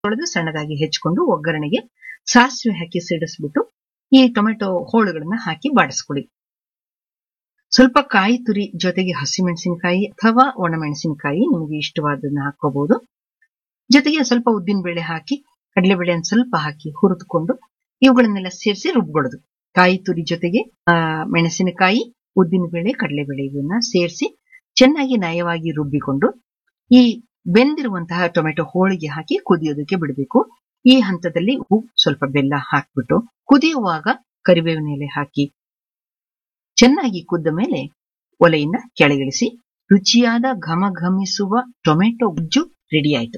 ತೊಳೆದು ಸಣ್ಣದಾಗಿ ಹೆಚ್ಕೊಂಡು ಒಗ್ಗರಣೆಗೆ ಸಾಸಿವೆ ಹಾಕಿ ಸಿಡಿಸ್ಬಿಟ್ಟು ಈ ಟೊಮೆಟೊ ಹೋಳುಗಳನ್ನ ಹಾಕಿ ಬಾಡಿಸ್ಕೊಳ್ಳಿ ಸ್ವಲ್ಪ ಕಾಯಿ ತುರಿ ಜೊತೆಗೆ ಹಸಿಮೆಣಸಿನಕಾಯಿ ಅಥವಾ ಒಣಮೆಣಸಿನಕಾಯಿ ನಿಮಗೆ ಇಷ್ಟವಾದನ್ನ ಹಾಕೋಬಹುದು ಜೊತೆಗೆ ಸ್ವಲ್ಪ ಉದ್ದಿನ ಬೇಳೆ ಹಾಕಿ ಕಡಲೆಬೇಳೆಯನ್ನು ಸ್ವಲ್ಪ ಹಾಕಿ ಹುರಿದುಕೊಂಡು ಇವುಗಳನ್ನೆಲ್ಲ ಸೇರಿಸಿ ರುಬ್ಗೊಳ್ಳೋದು ಕಾಯಿ ತುರಿ ಜೊತೆಗೆ ಆ, ಮೆಣಸಿನಕಾಯಿ ಉದ್ದಿನ ಬೇಳೆ ಕಡಲೆಬೇಳೆ ಇವನ್ನ ಸೇರಿಸಿ ಚೆನ್ನಾಗಿ ನಯವಾಗಿ ರುಬ್ಬಿಕೊಂಡು ಈ ಬೆಂದಿರುವಂತಹ ಟೊಮೆಟೊ ಹೋಳಿಗೆ ಹಾಕಿ ಕುದಿಯೋದಕ್ಕೆ ಬಿಡಬೇಕು ಈ ಹಂತದಲ್ಲಿ ಉಪ್ಪು ಸ್ವಲ್ಪ ಬೆಲ್ಲ ಹಾಕ್ಬಿಟ್ಟು ಕುದಿಯುವಾಗ ಕರಿಬೇವಿನ ಎಲೆ ಹಾಕಿ ಚೆನ್ನಾಗಿ ಕುದ್ದ ಮೇಲೆ ಒಲೆಯಿಂದ ಕೆಳಗಿಳಿಸಿ ರುಚಿಯಾದ ಘಮ ಘಮಿಸುವ ಟೊಮೆಟೊ ಗುಜ್ಜು ರೆಡಿ ಆಯ್ತು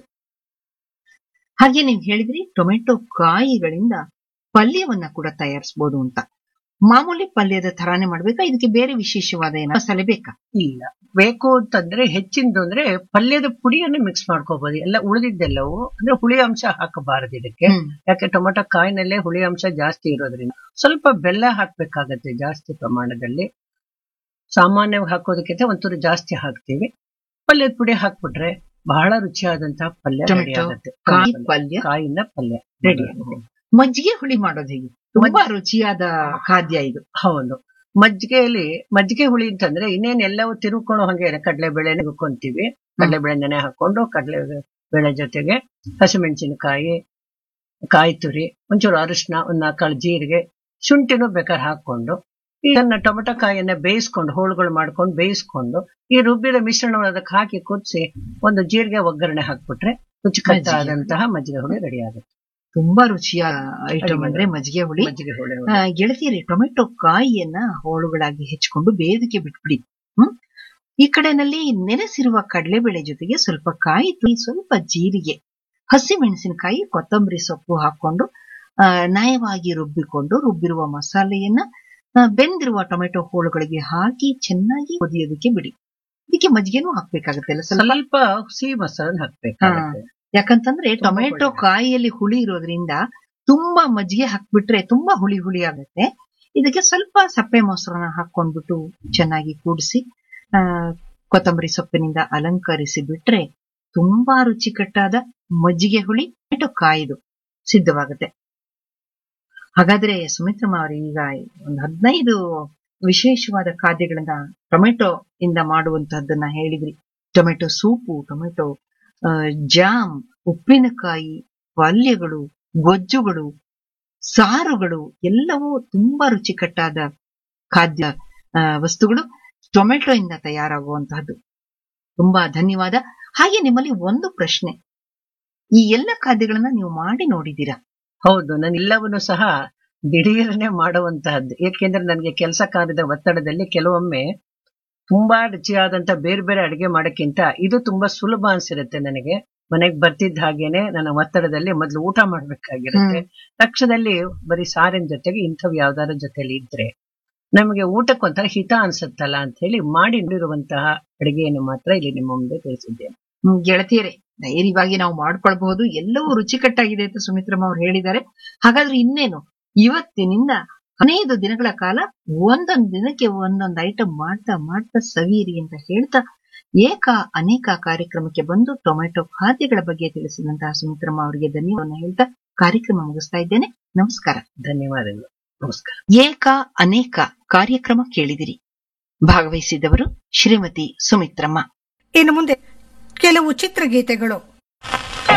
ಹಾಗೆ ನೀವು ಹೇಳಿದ್ರಿ ಟೊಮೆಟೊ ಕಾಯಿಗಳಿಂದ ಪಲ್ಯವನ್ನ ಕೂಡ ತಯಾರಿಸಬಹುದು ಅಂತ ಮಾಮೂಲಿ ಪಲ್ಯದ ತರಾನೇ ಮಾಡ್ಬೇಕಾ ಇದಕ್ಕೆ ಬೇರೆ ವಿಶೇಷವಾದ ಏನೋ ಮಸಾಲೆ ಬೇಕಾ ಇಲ್ಲ ಬೇಕು ಅಂತಂದ್ರೆ ಹೆಚ್ಚಿಂದು ಅಂದ್ರೆ ಪಲ್ಯದ ಪುಡಿಯನ್ನು ಮಿಕ್ಸ್ ಮಾಡ್ಕೋಬಹುದು ಎಲ್ಲ ಉಳಿದಿದ್ದೆಲ್ಲವು ಅಂದ್ರೆ ಹುಳಿ ಅಂಶ ಹಾಕಬಾರದು ಇದಕ್ಕೆ ಹ್ಮ್. ಯಾಕೆ ಟೊಮೆಟೊ ಕಾಯಿನಲ್ಲೇ ಹುಳಿ ಅಂಶ ಜಾಸ್ತಿ ಇರೋದ್ರಿಂದ ಸ್ವಲ್ಪ ಬೆಲ್ಲ ಹಾಕ್ಬೇಕಾಗತ್ತೆ ಜಾಸ್ತಿ ಪ್ರಮಾಣದಲ್ಲಿ ಸಾಮಾನ್ಯವಾಗಿ ಹಾಕೋದಕ್ಕಿಂತ ಒಂಚೂರು ಜಾಸ್ತಿ ಹಾಕ್ತೀವಿ ಪಲ್ಯದ ಪುಡಿ ಹಾಕ್ಬಿಟ್ರೆ ಬಹಳ ರುಚಿಯಾದಂತಹ ಪಲ್ಯ ರೆಡಿ ಟೊಮೆಟೊ ಆಗುತ್ತೆ ಕಾಯಿ ಪಲ್ಯ ಕಾಯಿನ ಪಲ್ಯ ರೆಡಿ ಆಗುತ್ತೆ ಮಜ್ಜಿಗೆ ಹುಳಿ ಮಾಡೋದು ಹೇಗೆ ತುಂಬಾ ರುಚಿಯಾದ ಖಾದ್ಯ ಇದು ಹೌದು ಮಜ್ಜಿಗೆಯಲ್ಲಿ ಮಜ್ಜಿಗೆ ಹುಳಿ ಅಂತಂದ್ರೆ ಇನ್ನೇನ್ ಎಲ್ಲವೂ ತಿರುಗ್ಕೊಳ್ಳೋ ಹಾಗೆ ಕಡಲೆ ಬೇಳೆ ರುಬ್ಕೊಂತೀವಿ ಕಡಲೆ ಬೇಳೆ ನೆನೆ ಹಾಕೊಂಡು ಕಡಲೆ ಬೇಳೆ ಜೊತೆಗೆ ಹಸಿಮೆಣಸಿನಕಾಯಿ ಕಾಯಿ ತುರಿ ಒಂಚೂರು ಅರಿಶಿನ ಒಂದ್ ನಾಲ್ಕಾಳು ಜೀರಿಗೆ ಶುಂಠಿನೂ ಬೇಕಾದ್ರೆ ಹಾಕೊಂಡು ಇದನ್ನ ಟೊಮೆಟೊ ಕಾಯಿಯನ್ನ ಬೇಯಿಸ್ಕೊಂಡು ಹೋಳುಗಳು ಮಾಡ್ಕೊಂಡು ಬೇಯಿಸ್ಕೊಂಡು ಈ ರುಬ್ಬಿದ ಮಿಶ್ರಣವನ್ನು ಅದಕ್ಕೆ ಹಾಕಿ ಕುದಿಸಿ ಒಂದು ಜೀರಿಗೆ ಒಗ್ಗರಣೆ ಹಾಕ್ಬಿಟ್ರೆ ರುಚಿಕಟ್ಟಾದಂತಹ ಮಜ್ಜಿಗೆ ಹುಳಿ ರೆಡಿ ಆಗುತ್ತೆ ತುಂಬಾ ರುಚಿಯ ಐಟಮ್ ಅಂದ್ರೆ ಮಜ್ಜಿಗೆ ಹುಳಿ ಮಜ್ಜಿಗೆ ಹುಳಿ ಆ, ಗೆಳತಿಯರಿ ಟೊಮೆಟೊ ಕಾಯಿಯನ್ನ ಹೋಳುಗಳಾಗಿ ಹೆಚ್ಚಿಕೊಂಡು ಬೇದಿಗೆ ಬಿಟ್ಬಿಡಿ ಹ್ಮ್ ಈ ಕಡೆನಲ್ಲಿ ನೆನೆಸಿರುವ ಕಡಲೆಬೇಳೆ ಜೊತೆಗೆ ಸ್ವಲ್ಪ ಕಾಯಿ ತುರಿ ಸ್ವಲ್ಪ ಜೀರಿಗೆ ಹಸಿ ಮೆಣಸಿನಕಾಯಿ ಕೊತ್ತಂಬರಿ ಸೊಪ್ಪು ಹಾಕೊಂಡು ಆ, ನಯವಾಗಿ ರುಬ್ಬಿಕೊಂಡು ರುಬ್ಬಿರುವ ಮಸಾಲೆಯನ್ನ ಆ, ಬೆಂದಿರುವ ಟೊಮೆಟೊ ಹೋಳುಗಳಿಗೆ ಹಾಕಿ ಚೆನ್ನಾಗಿ ಕುದಿಯೋದಕ್ಕೆ ಬಿಡಿ ಇದಕ್ಕೆ ಮಜ್ಜಿಗೆನೂ ಹಾಕ್ಬೇಕಾಗತ್ತೆ ಅಲ್ಲ ಸ್ವಲ್ಪ ಸ್ವಲ್ಪ ಸಿಹಿ ಮಸಾಲ ಹಾಕ್ಬೇಕಾಗುತ್ತೆ ಯಾಕಂತಂದ್ರೆ ತುಂಬಾ ಟೊಮೆಟೊ ಒಳ್ಳೆದು. ಕಾಯಿಯಲ್ಲಿ ಹುಳಿ ಇರೋದ್ರಿಂದ ತುಂಬಾ ಮಜ್ಜಿಗೆ ಹಾಕ್ಬಿಟ್ರೆ ತುಂಬಾ ಹುಳಿ ಹುಳಿ ಆಗುತ್ತೆ ಇದಕ್ಕೆ ಸ್ವಲ್ಪ ಸಪ್ಪೆ ಮೊಸರನ್ನ ಹಾಕೊಂಡ್ಬಿಟ್ಟು ಚೆನ್ನಾಗಿ ಕೂಡಿಸಿ ಆ ಕೊತ್ತಂಬರಿ ಸೊಪ್ಪಿನಿಂದ ಅಲಂಕರಿಸಿ ಬಿಟ್ರೆ ತುಂಬಾ ರುಚಿಕಟ್ಟಾದ ಮಜ್ಜಿಗೆ ಹುಳಿ ಟೊಮೆಟೊ ಕಾಯಿದು ಸಿದ್ಧವಾಗುತ್ತೆ ಹಾಗಾದ್ರೆ ಸುಮಿತ್ರಮ್ಮ ಅವರು ಈಗ ಒಂದು ಹದಿನೈದು ವಿಶೇಷವಾದ ಖಾದ್ಯಗಳನ್ನ ಟೊಮೆಟೊ ಇಂದ ಮಾಡುವಂತಹದ್ದನ್ನ ಹೇಳಿದ್ರಿ ಟೊಮೆಟೊ ಸೂಪು ಟೊಮೆಟೊ ಆ, ಜಾಮ್ ಉಪ್ಪಿನಕಾಯಿ ಪಲ್ಯಗಳು ಗೊಜ್ಜುಗಳು ಸಾರುಗಳು ಎಲ್ಲವೂ ತುಂಬಾ ರುಚಿಕಟ್ಟಾದ ಖಾದ್ಯ ಆ, ವಸ್ತುಗಳು ಟೊಮೆಟೊ ಇಂದ ತಯಾರಾಗುವಂತಹದ್ದು ತುಂಬಾ ಧನ್ಯವಾದ ಹಾಗೆ ನಿಮ್ಮಲ್ಲಿ ಒಂದು ಪ್ರಶ್ನೆ ಈ ಎಲ್ಲ ಖಾದ್ಯಗಳನ್ನ ನೀವು ಮಾಡಿ ನೋಡಿದ್ದೀರಾ ಹೌದು ನಾನು ಎಲ್ಲವನ್ನು ಸಹ ದಿಢೀರನೆ ಮಾಡುವಂತಹದ್ದು ಏಕೆಂದ್ರೆ ನನಗೆ ಕೆಲಸ ಕಾರ್ಯದ ಒತ್ತಡದಲ್ಲಿ ಕೆಲವೊಮ್ಮೆ ತುಂಬಾ ರುಚಿಯಾದಂತ ಬೇರೆ ಬೇರೆ ಅಡಿಗೆ ಮಾಡೋಕ್ಕಿಂತ ಇದು ತುಂಬಾ ಸುಲಭ ಅನ್ಸಿರುತ್ತೆ ನನಗೆ ಮನೆಗೆ ಬರ್ತಿದ್ದ ಹಾಗೇನೆ ನನ್ನ ಒತ್ತಡದಲ್ಲಿ ಮೊದಲು ಊಟ ಮಾಡ್ಬೇಕಾಗಿರುತ್ತೆ ತಕ್ಷಣದಲ್ಲಿ ಬರೀ ಸಾರಿನ ಜೊತೆಗೆ ಇಂಥವು ಯಾವ್ದಾರ ಜೊತೆಲಿ ಇದ್ರೆ ನಮಗೆ ಊಟಕ್ಕೊಂಥರ ಹಿತ ಅನ್ಸುತ್ತಲ್ಲ ಅಂತ ಹೇಳಿ ಮಾಡಿ ನೋಡಿರುವಂತಹ ಅಡಿಗೆಯನ್ನು ಮಾತ್ರ ಇಲ್ಲಿ ನಿಮ್ಮ ಮುಂದೆ ತಿಳಿಸಿದ್ದೇನೆ ಹ್ಮ್, ಗೆಳತಿಯರೇ ಧೈರ್ಯವಾಗಿ ನಾವು ಮಾಡ್ಕೊಳ್ಬಹುದು ಎಲ್ಲವೂ ರುಚಿಕಟ್ಟಾಗಿದೆ ಅಂತ ಸುಮಿತ್ರಮ್ಮ ಅವ್ರು ಹೇಳಿದ್ದಾರೆ ಹಾಗಾದ್ರೆ ಇನ್ನೇನು ಇವತ್ತಿನಿಂದ ಹದಿನೈದು ದಿನಗಳ ಕಾಲ ಒಂದೊಂದು ದಿನಕ್ಕೆ ಒಂದೊಂದು ಐಟಮ್ ಮಾಡ್ತಾ ಮಾಡ್ತಾ ಸವಿಯಿರಿ ಅಂತ ಹೇಳ್ತಾ ಏಕ ಅನೇಕ ಕಾರ್ಯಕ್ರಮಕ್ಕೆ ಬಂದು ಟೊಮೆಟೊ ಖಾದ್ಯಗಳ ಬಗ್ಗೆ ತಿಳಿಸಿದಂತಹ ಸುಮಿತ್ರಮ್ಮ ಅವರಿಗೆ ಧನ್ಯವಾದ ಹೇಳ್ತಾ ಕಾರ್ಯಕ್ರಮ ಮುಗಿಸ್ತಾ ಇದ್ದೇನೆ ನಮಸ್ಕಾರ ಧನ್ಯವಾದಗಳು ನಮಸ್ಕಾರ ಏಕ ಅನೇಕ ಕಾರ್ಯಕ್ರಮ ಕೇಳಿದಿರಿ ಭಾಗವಹಿಸಿದವರು ಶ್ರೀಮತಿ ಸುಮಿತ್ರಮ್ಮ ಇನ್ನು ಮುಂದೆ ಕೆಲವು ಚಿತ್ರಗೀತೆಗಳು